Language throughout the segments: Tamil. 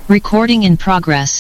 Recording in progress.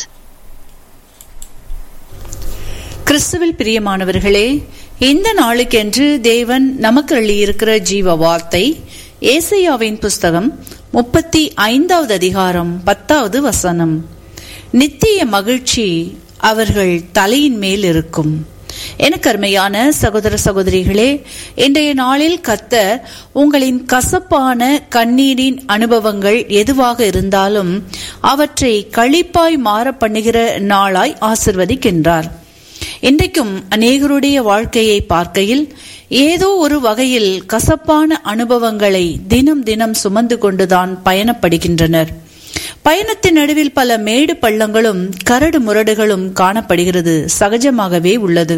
கிறிஸ்துவில் பிரியமானவர்களே இந்த நாளுக்கென்று தேவன் நமக்கு அள்ளியிருக்கிற ஜீவ வார்த்தை ஏசையாவின் புஸ்தகம் முப்பத்தி ஐந்தாவது அதிகாரம் பத்தாவது வசனம் நித்திய மகிழ்ச்சி அவர்கள் தலையின் மேல் இருக்கும் எனக்கு அருமையான சகோதர சகோதரிகளே இன்றைய நாளில் கத்தர் உங்களின் கசப்பான கண்ணீரின் அனுபவங்கள் எதுவாக இருந்தாலும் அவற்றை களிப்பாய் மாற பண்ணுகிற நாளாய் ஆசிர்வதிக்கின்றார் இன்றைக்கும் அநேகருடைய வாழ்க்கையை பார்க்கையில் ஏதோ ஒரு வகையில் கசப்பான அனுபவங்களை தினம் தினம் சுமந்து கொண்டுதான் பயணப்படுகின்றனர் பயணத்தின் நடுவில் பல மேடு பள்ளங்களும் கரடு முரடுகளும் காணப்படுகிறது சகஜமாகவே உள்ளது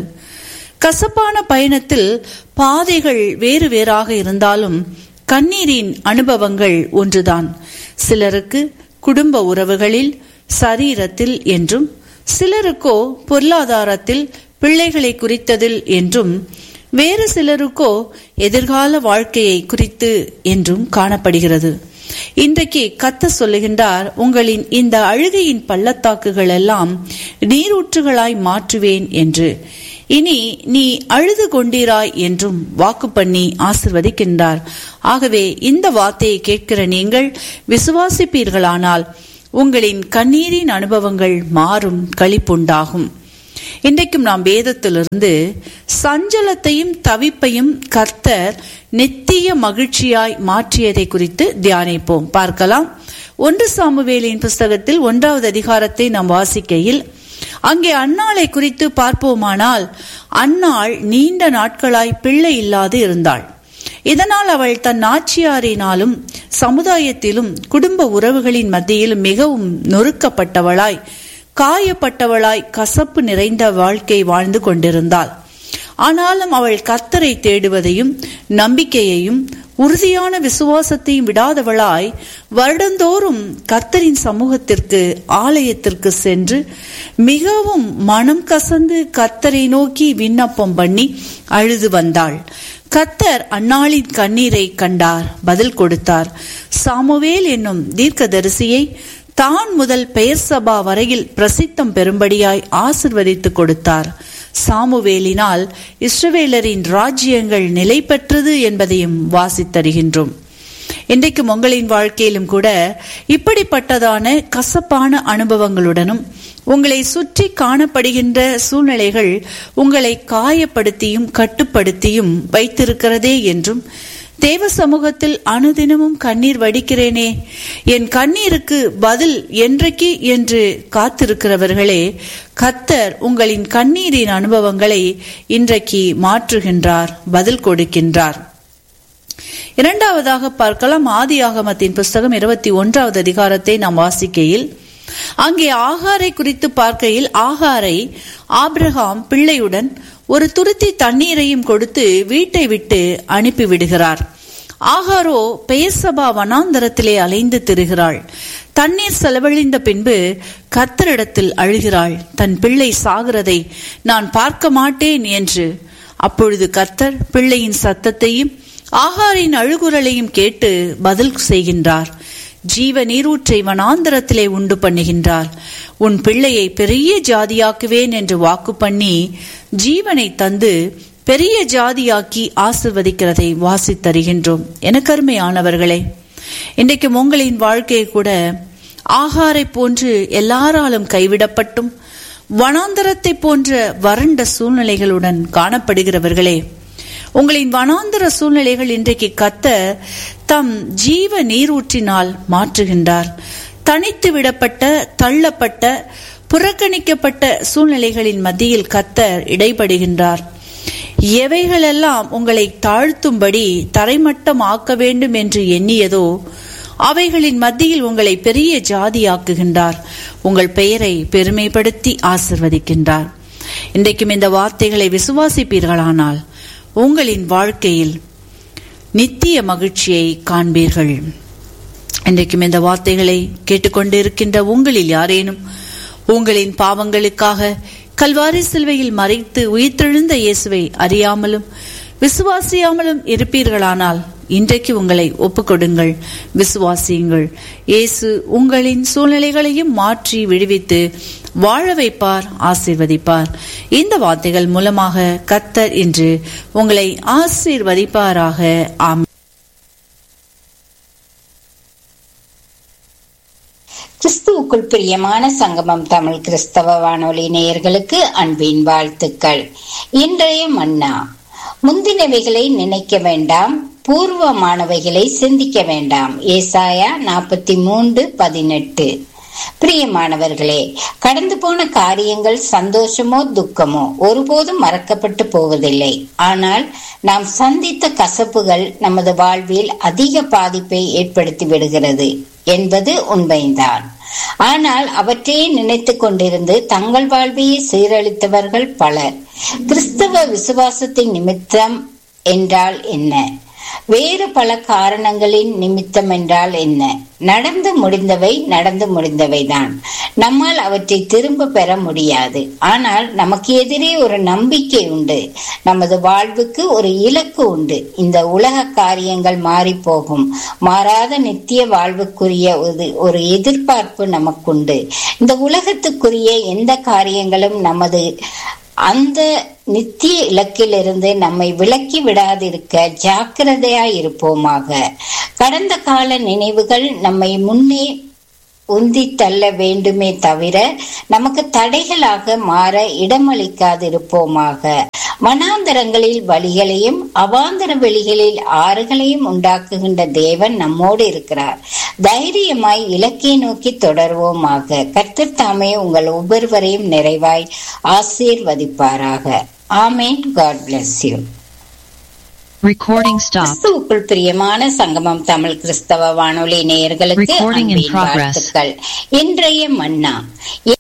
கசப்பான பயணத்தில் பாதைகள் வேறு வேறாக இருந்தாலும் கண்ணீரின் அனுபவங்கள் ஒன்றுதான் சிலருக்கு குடும்ப உறவுகளில் சரீரத்தில் என்றும் சிலருக்கோ பொருளாதாரத்தில் பிள்ளைகளை குறித்ததில் என்றும் வேறு சிலருக்கோ எதிர்கால வாழ்க்கையை குறித்து என்றும் காணப்படுகிறது இன்றைக்கு கத்த சொல்லுகின்றார் உங்களின் இந்த அழுகையின் பள்ளத்தாக்குகள் எல்லாம் நீரூற்றுகளாய் மாற்றுவேன் என்று இனி நீ அழுது கொண்டீராய் என்றும் வாக்கு பண்ணி ஆசிர்வதிக்கின்றார் ஆகவே இந்த வார்த்தையை கேட்கிற நீங்கள் விசுவாசிப்பீர்களானால் உங்களின் கண்ணீரின் அனுபவங்கள் மாறும் களிப்புண்டாகும் இன்றைக்கும் நாம் வேதத்திலிருந்து சஞ்சலத்தையும் தவிப்பையும் கர்த்தர் நித்திய மகிழ்ச்சியாய் மாற்றியதை குறித்து தியானிப்போம் பார்க்கலாம் ஒன்று சாமுவேலின் புஸ்தகத்தில் ஒன்றாவது அதிகாரத்தை நாம் வாசிக்கையில் அங்கே அன்னாளை குறித்து பார்ப்போமானால் அன்னாள் நீண்ட நாட்களாய் பிள்ளை இல்லாது இருந்தாள் இதனால் அவள் தன் நாச்சியாரினாலும் சமுதாயத்திலும் குடும்ப உறவுகளின் மத்தியிலும் மிகவும் நொறுக்கப்பட்டவளாய் காயப்பட்டவளாய் கசப்பு நிறைந்த வாழ்க்கை வாழ்ந்து கொண்டிருந்தாள் ஆனாலும் அவள் கத்தரை தேடுவதையும் நம்பிக்கையையும் உறுதியான விசுவாசத்தையும் விடாதவளாய் வருடந்தோறும் கத்தரின் சமூகத்திற்கு ஆலயத்திற்கு சென்று மிகவும் மனம் கசந்து கத்தரை நோக்கி விண்ணப்பம் பண்ணி அழுது வந்தாள் கத்தர் அன்னாளின் கண்ணீரை கண்டார் பதில் கொடுத்தார் சாமுவேல் என்னும் தீர்க்கதரிசியை தான் முதல் பெயர் சபா வரையில் பிரசித்தம் பெறும்படியாய் ஆசிர்வதித்து கொடுத்தார் சாமுவேலினால் இஸ்ரவேலரின் ராஜ்யங்கள் நிலை பெற்றது என்பதையும் வாசித்தருகின்றோம் இன்றைக்கும் உங்களின் வாழ்க்கையிலும் கூட இப்படிப்பட்டதான கசப்பான அனுபவங்களுடனும் உங்களை சுற்றி காணப்படுகின்ற சூழ்நிலைகள் உங்களை காயப்படுத்தியும் கட்டுப்படுத்தியும் வைத்திருக்கிறதே என்றும் தேவ சமூகத்தில் அனுதினமும் கண்ணீர் வடிக்கிறேனே என் கண்ணீருக்கு பதில் என்றைக்கு என்று காத்திருக்கிறவர்களே கத்தர் உங்களின் கண்ணீரின் அனுபவங்களை இன்றைக்கு மாற்றுகின்றார் பதில் கொடுக்கின்றார் இரண்டாவதாக பார்க்கலாம் ஆதி ஆகமத்தின் புஸ்தகம் இருபத்தி ஒன்றாவது அதிகாரத்தை நாம் வாசிக்கையில் அங்கே ஆகாரை குறித்து பார்க்கையில் ஆகாரை ஆப்ரஹாம் பிள்ளையுடன் ஒரு துருத்தி தண்ணீரையும் கொடுத்து வீட்டை விட்டு அனுப்பிவிடுகிறார் ஆகாரோ பெயர்சபா வனாந்தரத்திலே அலைந்து திரிகிறாள் தண்ணீர் செலவழிந்த பின்பு கத்தரிடத்தில் அழுகிறாள் தன் பிள்ளை சாகிறதை நான் பார்க்க மாட்டேன் என்று அப்பொழுது கத்தர் பிள்ளையின் சத்தத்தையும் ஆகாரின் அழுகுரலையும் கேட்டு பதில் செய்கின்றார் ஜீவ நீரூற்றை வனாந்தரத்திலே உண்டு பண்ணுகின்றார் உன் பிள்ளையை பெரிய ஜாதியாக்குவேன் என்று வாக்கு பண்ணி ஜீவனை தந்து பெரிய ஜாதியாக்கி ஆசிர்வதிக்கிறதை வாசித்தருகின்றோம் எனக்கருமையானவர்களே இன்றைக்கு உங்களின் வாழ்க்கை கூட ஆகாரை போன்று எல்லாராலும் கைவிடப்பட்டும் வனாந்தரத்தை போன்ற வறண்ட சூழ்நிலைகளுடன் காணப்படுகிறவர்களே உங்களின் வனாந்தர சூழ்நிலைகள் இன்றைக்கு கத்த தம் ஜீவ நீரூற்றினால் மாற்றுகின்றார் தனித்து விடப்பட்ட தள்ளப்பட்ட புறக்கணிக்கப்பட்ட சூழ்நிலைகளின் மத்தியில் கத்தர் இடைபடுகின்றார் எவைகளெல்லாம் உங்களை தாழ்த்தும்படி தரைமட்டம் ஆக்க வேண்டும் என்று எண்ணியதோ அவைகளின் மத்தியில் உங்களை பெரிய ஜாதியாக்குகின்றார் உங்கள் பெயரை பெருமைப்படுத்தி ஆசிர்வதிக்கின்றார் இன்றைக்கும் இந்த வார்த்தைகளை விசுவாசிப்பீர்களானால் உங்களின் வாழ்க்கையில் நித்திய மகிழ்ச்சியை காண்பீர்கள் இன்றைக்கும் இந்த வார்த்தைகளை கேட்டுக்கொண்டு இருக்கின்ற உங்களில் யாரேனும் உங்களின் பாவங்களுக்காக கல்வாரி சிலுவையில் மறைத்து உயிர்த்தெழுந்த இயேசுவை அறியாமலும் விசுவாசியாமலும் இருப்பீர்களானால் இன்றைக்கு உங்களை ஒப்புக்கொடுங்கள் விசுவாசியுங்கள் இயேசு உங்களின் சூழ்நிலைகளையும் மாற்றி விடுவித்து வாழ வைப்பார் ஆசீர்வதிப்பார் இந்த வார்த்தைகள் மூலமாக கத்தர் இன்று உங்களை ஆசீர்வதிப்பாராக ஆம் கிறிஸ்துவுக்குள் பிரியமான சங்கமம் தமிழ் கிறிஸ்தவ வானொலி நேயர்களுக்கு அன்பின் வாழ்த்துக்கள் இன்றைய மன்னா முந்தினவைகளை நினைக்க வேண்டாம் பூர்வமானவைகளை சிந்திக்க வேண்டாம் ஏசாயா நாற்பத்தி மூன்று பதினெட்டு பிரியமானவர்களே கடந்து போன காரியங்கள் சந்தோஷமோ துக்கமோ ஒருபோதும் மறக்கப்பட்டு போவதில்லை ஆனால் நாம் சந்தித்த கசப்புகள் நமது வாழ்வில் அதிக பாதிப்பை ஏற்படுத்தி விடுகிறது என்பது உண்மைதான் ஆனால் அவற்றையே நினைத்து கொண்டிருந்து தங்கள் வாழ்வையே சீரழித்தவர்கள் பலர் கிறிஸ்தவ விசுவாசத்தின் நிமித்தம் என்றால் என்ன வேறு பல காரணங்களின் நிமித்தம் என்றால் என்ன நடந்து முடிந்தவை நடந்து முடிந்தவைதான் நம்மால் அவற்றை திரும்ப பெற முடியாது ஆனால் நமக்கு எதிரே ஒரு நம்பிக்கை உண்டு நமது வாழ்வுக்கு ஒரு இலக்கு உண்டு இந்த உலக காரியங்கள் மாறி போகும் மாறாத நித்திய வாழ்வுக்குரிய ஒரு ஒரு எதிர்பார்ப்பு நமக்குண்டு இந்த உலகத்துக்குரிய எந்த காரியங்களும் நமது அந்த நித்திய இலக்கிலிருந்து நம்மை விலக்கி விடாதிருக்க ஜாக்கிரதையாய் இருப்போமாக கடந்த கால நினைவுகள் நம்மை முன்னே உந்தி தள்ள வேண்டுமே தவிர நமக்கு தடைகளாக மாற இடமளிக்காதிருப்போமாக வனாந்தரங்களில் வழிகளையும் அவாந்தர வெளிகளில் ஆறுகளையும் உண்டாக்குகின்ற தேவன் நம்மோடு இருக்கிறார் தைரியமாய் இலக்கை நோக்கி தொடர்வோமாக கர்த்தர் தாமே உங்கள் ஒவ்வொருவரையும் நிறைவாய் ஆசீர்வதிப்பாராக ஆமேன் God bless you Recording stopped. கிறிஸ்துவுக்குள் பிரியமான சங்கமம் தமிழ் கிறிஸ்தவ வானொலி நேயர்களுக்கு Recording in அன்பின் progress. வாழ்த்துக்கள் இன்றைய மன்னா